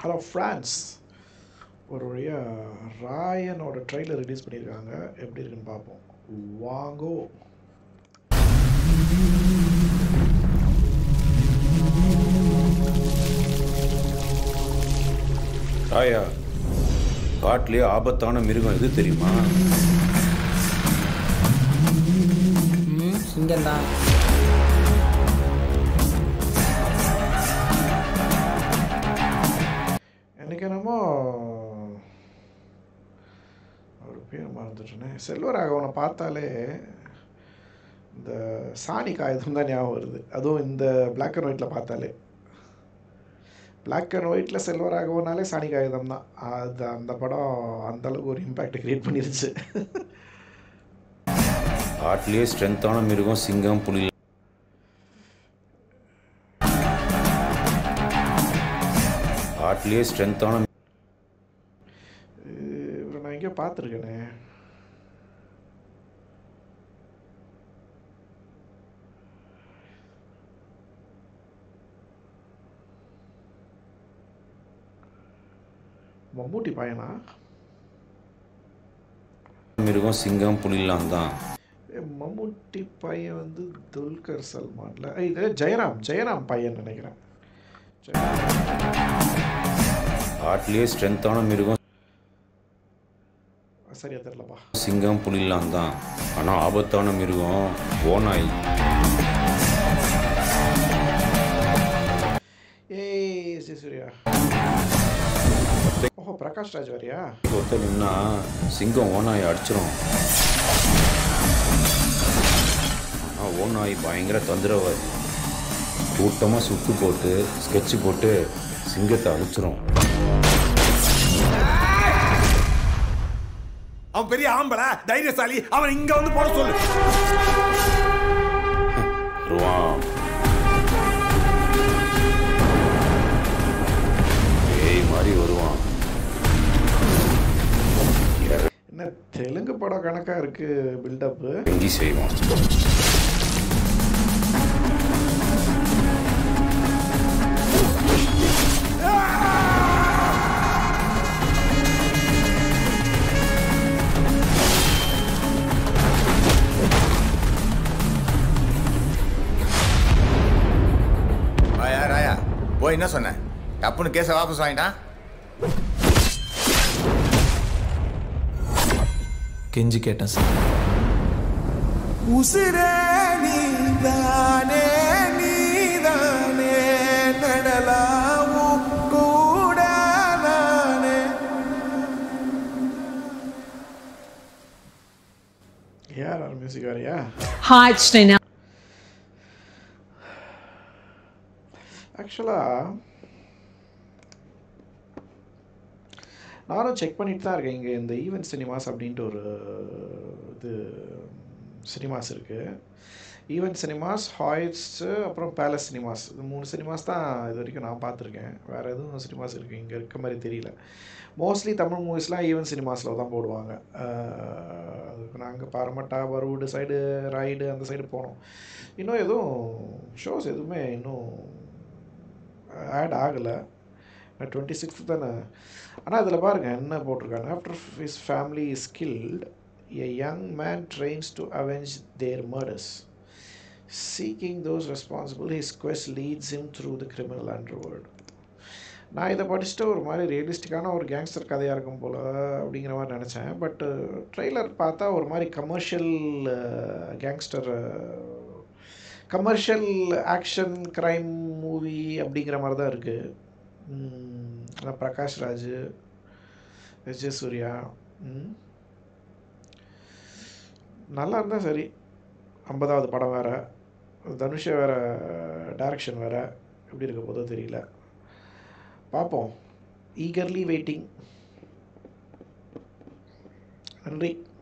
Hello France ஒரு வழியாக ராயனோட trailer release பண்ணியிருக்காங்க எப்படி இருக்குன்னு பார்ப்போம் வாங்கோ ராயா காட்டிலே ஆபத்தான மிருகம் எது தெரியுமா ம் சிங்கம்தான் எனக்கு என்னமோ அவர் பேர் மறந்துட்டேனே செல்வராகவனை பார்த்தாலே இந்த சாணி காகிதம் தான் ஞாபகம் வருது அதுவும் இந்த பிளாக் அண்ட் ஒயிட்டில் பார்த்தாலே பிளாக் அண்ட் ஒயிட்டில் செல்வராகவனாலே சாணி காகிதம் தான் அது அந்த படம் அந்த அளவுக்கு ஒரு இம்பேக்ட் கிரியேட் பண்ணிருச்சு காட்டிலே ஸ்ட்ரென்த்தான மிருகம் சிங்கம் புலி காட்டிலே ஸ்ட்ரென்த்தான இவரை நான் எங்கேயோ பார்த்துருக்கேனே மம்மூட்டி பையனா மிருகம் சிங்கம் புலிலாம் தான் ஏ, மம்முட்டி பையன் வந்து துல்கர் சல்மான்ல ஏய், இது ஜெயராம் ஜெயராம் பையன் நினைக்கிறேன் காட்டிலே ஸ்ட்ரென்த்தான மிருகம் சரியா தெரியலப்பா சிங்கம் புலிலாம் தான் ஆனால் ஆபத்தான மிருகம் ஓநாய் ஏய் சி சூர்யா ஓஹோ பிரகாஷ் ராஜ் வரியா ஒருத்தர் நின்னா சிங்கம் ஓநாயை அடிச்சிரும் ஆனால் ஓநாய் பயங்கர தொந்தரவாதி கூட்டமாக சுத்து போட்டு ஸ்கெட்ச் போட்டு சிங்கத்தை அழிச்சிரும் அவன் பெரிய ஆம்பளை தைரியசாலி அவன் இங்க வந்து போட சொல்லு வருவான் பேய் மாதிரி வருவான் என்ன தெலுங்கு படம் கணக்காக இருக்கு பில்டப்பு இறங்கி செய்வான் ராயா ராயா போய் என்ன சொன்ன டப்புன்னு கேஸை வாபஸ் வாங்கிட்டான் கெஞ்சி கேட்டேன் சார் உசிரே நீதானே நீதானே நடலாவும் கூட நானே யார் யார் மியூசிக் வரியா Hi, it's Tina. ஆக்சுவலாக நானும் செக் பண்ணிட்டு தான் இருக்கேன் இங்கே இந்த ஈவென்ட் சினிமாஸ் அப்படின்ட்டு ஒரு இது சினிமாஸ் இருக்குது ஈவென்ட் சினிமாஸ் ஹாய்ட்ஸு அப்புறம் பேலஸ் சினிமாஸ் இது மூணு சினிமாஸ் தான் இது வரைக்கும் நான் பார்த்துருக்கேன் வேறு எதுவும் சினிமாஸ் இருக்குது இங்கே இருக்க மாதிரி தெரியல மோஸ்ட்லி தமிழ் மூவிஸ்லாம் ஈவென்ட் சினிமாஸில் தான் போடுவாங்க அஹ் அதுக்கு நாங்கள் பாரமட்டா பருவூடு சைடு ராய்டு அந்த சைடு போனோம் இன்னும் எதுவும் ஷோஸ் எதுவுமே இன்னும் ஆட் ஆகலை டுவெண்ட்டி சிக்ஸ்த் தானே ஆனால் இதில் பாருங்கள் என்ன போட்டிருக்காங்க after his family is killed a young man trains to avenge their murders seeking those responsible his quest leads him through the criminal underworld நான் இதை படிச்சுட்டு ஒரு மாதிரி ரியலிஸ்டிக்கான ஒரு கேங்ஸ்டர் கதையாக இருக்கும் போல் அப்படிங்கிற மாதிரி நினச்சேன் பட் ட்ரெய்லர் பார்த்தா ஒரு மாதிரி commercial gangster commercial action crime movie அப்படிங்கிற மாதிரி தான் இருக்குது அதான் பிரகாஷ் ராஜ் எஸ் ஜே சூர்யா ம். நல்லா இருந்தால் சரி ஐம்பதாவது படம் வேறு தனுஷை வேறு டைரக்ஷன் வேறு எப்படி இருக்க போதோ தெரியல பார்ப்போம் ஈகர்லி வெயிட்டிங் நன்றி